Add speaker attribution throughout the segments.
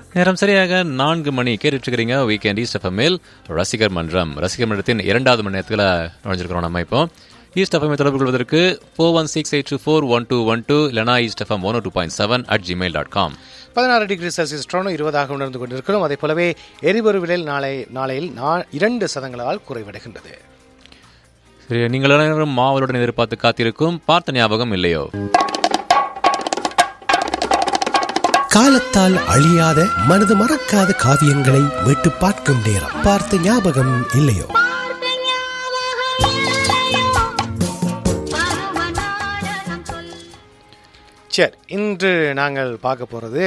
Speaker 1: நேரம் சரியாக நான்கு மணி கேட்டுட்டு இருக்கிறீங்க வீக்கெண்ட் ஈஸ்ட் எஃப்எம்மில் ரசிகர் மன்றம் ரசிகர் மன்றத்தின் இரண்டாவது மணி நேரத்தில் நுழைஞ்சிருக்கிறோம் நம்ம இப்போ ஈஸ்ட் எஃப்எம் தொடர்பு கொள்வதற்கு four one six eight two four one two one two இல்லைனா east FM one two point seven at Gmail dot com
Speaker 2: பதினாறு டிகிரி செல்சியஸ் ட்ரோனும் இருபதாக உணர்ந்து கொண்டிருக்கிறோம் அதே போலவே எரிபொருள் விலை நாளை நாளையில் நா- இரண்டு சதங்களால் குறைவடைகின்றது
Speaker 1: சரி நீங்கள் அனைவரும் மாவலுடன் எதிர்பார்த்து காத்திருக்கும் பார்த்த ஞாபகம் இல்லையோ
Speaker 3: காலத்தால் அழியாத மனது மறக்காத காவியங்களை மீட்டு பார்க்கும் நேரம் பார்த்த ஞாபகம் இல்லையோ
Speaker 2: சரி இன்று நாங்கள் பார்க்க போகிறது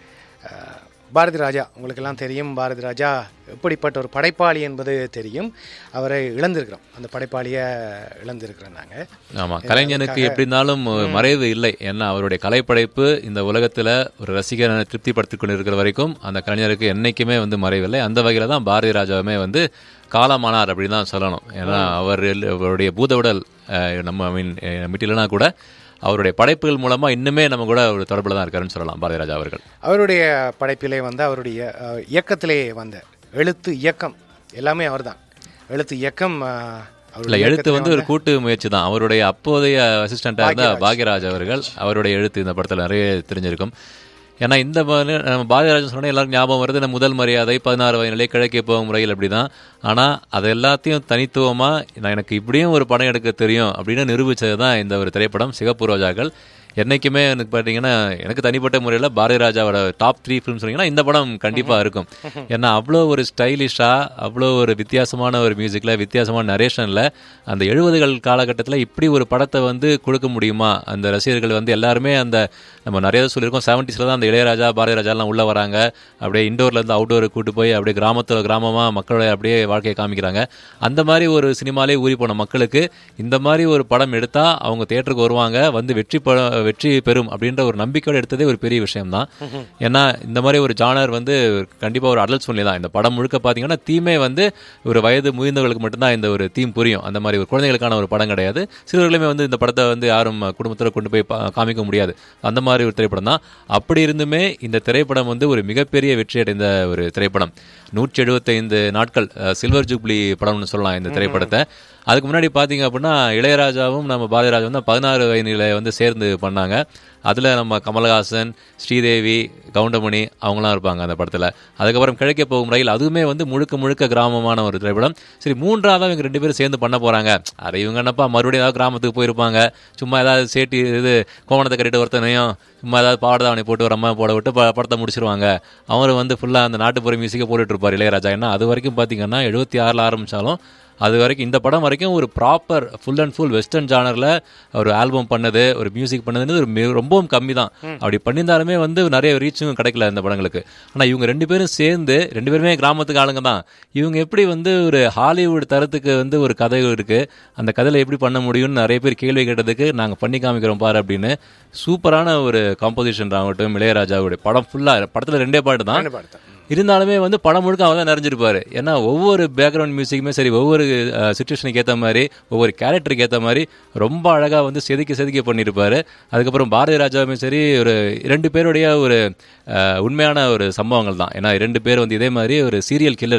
Speaker 2: பாரதி ராஜா உங்களுக்கெல்லாம் தெரியும் பாரதி ராஜா எப்படிப்பட்ட ஒரு படைப்பாளி என்பது தெரியும் அவரை இழந்திருக்கிறோம் அந்த படைப்பாளியை இழந்திருக்கிறோம் நாங்கள்
Speaker 1: ஆமா கலைஞனுக்கு எப்படி இருந்தாலும் மறைவு இல்லை ஏன்னா அவருடைய கலைப்படைப்பு இந்த உலகத்துல ஒரு ரசிகரை திருப்திப்படுத்திக் கொண்டிருக்கிற வரைக்கும் அந்த கலைஞருக்கு என்னைக்குமே வந்து மறைவில்லை அந்த வகையில தான் பாரதி ராஜாவுமே வந்து காலமானார் அப்படின்னு தான் சொல்லணும் ஏன்னா அவர் அவருடைய பூதவுடல் அஹ், நம்ம மீன் மிட்டிலனா கூட அவருடைய படைப்புகள் மூலமா இன்னுமே நம்ம கூட ஒரு தொடர்புல தான் இருக்காருன்னு சொல்லலாம் பாரதி ராஜா அவர்கள்
Speaker 2: அவருடைய படைப்பிலே வந்து அவருடைய அஹ், இயக்கத்திலே வந்த எழுத்து இயக்கம் எல்லாமே அவர்தான் எழுத்து இயக்கம் அஹ், அவருடைய
Speaker 1: இல்ல எழுத்து
Speaker 2: இயக்கத்திலே
Speaker 1: வந்து ஒரு கூட்டு முயற்சி தான் அவருடைய அப்போதைய அசிஸ்டண்டா இருந்த பாக்யராஜ் அவர்கள் அவருடைய எழுத்து இந்த படத்துல நிறைய தெரிஞ்சிருக்கும் ஏன்னா இந்த மாதிரி நம்ம பாரதிராஜன் சொன்னா எல்லாருக்கும் ஞாபகம் வருது நம்ம முதல் மரியாதை பதினாறு வயதிலே கிழக்கே போகும் முறையில் அப்படிதான் ஆனா அது எல்லாத்தையும் தனித்துவமா நான் எனக்கு இப்படியும் ஒரு படம் எடுக்க தெரியும் அப்படின்னு நிரூபிச்சது தான் இந்த ஒரு திரைப்படம் சிகப்பு ரோஜாக்கள் என்னைக்குமே எனக்கு பார்த்தீங்கன்னா எனக்கு தனிப்பட்ட முறையில் பாரதி ராஜாவோட டாப் த்ரீ ஃபிலிம் சொன்னீங்கன்னா இந்த படம் கண்டிப்பாக இருக்கும் ஏன்னா அவ்வளோ ஒரு ஸ்டைலிஷாக அவ்வளோ ஒரு வித்தியாசமான ஒரு மியூசிக்கில் வித்தியாசமான நரேஷனில் அந்த எழுபதுகள் காலகட்டத்தில் இப்படி ஒரு படத்தை வந்து கொடுக்க முடியுமா அந்த ரசிகர்கள் வந்து எல்லாருமே அந்த நம்ம நிறைய சொல்லியிருக்கோம் செவன்டிஸில் தான் அந்த இளையராஜா பாரதி ராஜாலாம் உள்ளே வராங்க அப்படியே இண்டோர்லேருந்து அவுட்டோருக்கு கூட்டு போய் அப்படியே கிராமத்தில் கிராமமாக மக்களோட அப்படியே வாழ்க்கையை காமிக்கிறாங்க அந்த மாதிரி ஒரு சினிமாலே ஊறி போன மக்களுக்கு இந்த மாதிரி ஒரு படம் எடுத்தால் அவங்க தேட்டருக்கு வருவாங்க வந்து வெற்றி படம் வெற்றி பெறும் அப்படின்ற ஒரு நம்பிக்கையோடு எடுத்ததே ஒரு பெரிய விஷயம் தான் ஏன்னா இந்த மாதிரி ஒரு ஜானர் வந்து கண்டிப்பாக ஒரு அடல்ட் சொல்லி தான் இந்த படம் முழுக்க பார்த்தீங்கன்னா தீமே வந்து ஒரு வயது முதிர்ந்தவர்களுக்கு மட்டும்தான் இந்த ஒரு தீம் புரியும் அந்த மாதிரி ஒரு குழந்தைகளுக்கான ஒரு படம் கிடையாது சிறுவர்களுமே வந்து இந்த படத்தை வந்து யாரும் குடும்பத்தில் கொண்டு போய் பா- காமிக்க முடியாது அந்த மாதிரி ஒரு திரைப்படம் தான் அப்படி இருந்துமே இந்த திரைப்படம் வந்து ஒரு மிகப்பெரிய வெற்றி அடைந்த ஒரு திரைப்படம் நூற்றி எழுபத்தைந்து நாட்கள் சில்வர் ஜூப்ளி படம்னு சொல்லலாம் இந்த திரைப்படத்தை அதுக்கு முன்னாடி பார்த்தீங்க அப்படின்னா இளையராஜாவும் நம்ம பாரதிராஜாவும் தான் பதினாறு வயதில் வந்து சேர்ந்து பண்ணாங்க அதில் நம்ம கமலஹாசன் ஸ்ரீதேவி கவுண்டமணி அவங்களாம் இருப்பாங்க அந்த படத்தில் அதுக்கப்புறம் கிழக்கே போகும் ரயில் அதுவுமே வந்து முழுக்க முழுக்க கிராமமான ஒரு திரைப்படம் சரி மூன்றாவது இவங்க ரெண்டு பேரும் சேர்ந்து பண்ண போகிறாங்க அதை இவங்க என்னப்பா மறுபடியும் ஏதாவது கிராமத்துக்கு போயிருப்பாங்க சும்மா ஏதாவது சேட்டி இது கோவணத்தை கட்டிட்டு ஒருத்தனையும் சும்மா ஏதாவது பாடதாவணி போட்டு ஒரு அம்மா போட விட்டு ப- படத்தை முடிச்சிருவாங்க அவர் வந்து ஃபுல்லாக அந்த நாட்டுப்புற மியூசிக்கை போட்டுட்டு இருப்பார் இளையராஜா ஏன்னா அது வரைக்கும் பார்த்தீங்கன்னா எழுபத்தி ஆறில் ஆரம்பித்தாலும் அது வரைக்கும் இந்த படம் வரைக்கும் ஒரு proper full and full western ஜானரில் ஒரு ஆல்பம் பண்ணது ஒரு மியூசிக் பண்ணதுன்னு ஒரு மி- ரொம்பவும் கம்மி தான் அப்படி பண்ணியிருந்தாலுமே வந்து நிறைய ரீச்சும் கிடைக்கல இந்த படங்களுக்கு ஆனால் இவங்க ரெண்டு பேரும் சேர்ந்து ரெண்டு பேருமே கிராமத்துக்கு ஆளுங்க தான் இவங்க எப்படி வந்து ஒரு ஹாலிவுட் தரத்துக்கு வந்து ஒரு கதை இருக்கு அந்த கதையில் எப்படி பண்ண முடியும்னு நிறைய பேர் கேள்வி கேட்டதுக்கு நாங்கள் பண்ணி காமிக்கிறோம் பாரு அப்படின்னு சூப்பரான ஒரு காம்போசிஷன் ஆகட்டும் இளையராஜாவுடைய படம் ஃபுல்லாக படத்தில் ரெண்டே பாட்டு தான்
Speaker 2: ரெண்டு பாட்டு தான்.
Speaker 1: இருந்தாலுமே வந்து படம் முழுக்க அவன் தான் நிறைஞ்சிருப்பாரு ஏன்னா ஒவ்வொரு பேக்ரவுண்ட் மியூசிக்குமே சரி ஒவ்வொரு சுச்சுவேஷனுக்கு ஏற்ற மாதிரி ஒவ்வொரு கேரக்டருக்கு ஏற்ற மாதிரி ரொம்ப அழகாக வந்து செதுக்கி செதுக்கி பண்ணியிருப்பாரு அதுக்கப்புறம் பாரதி ராஜாவுமே சரி ஒரு ரெண்டு பேருடைய ஒரு அஹ், உண்மையான ஒரு சம்பவங்கள் தான் ஏன்னா ரெண்டு பேர் வந்து இதே மாதிரி ஒரு சீரியல் கில்லர்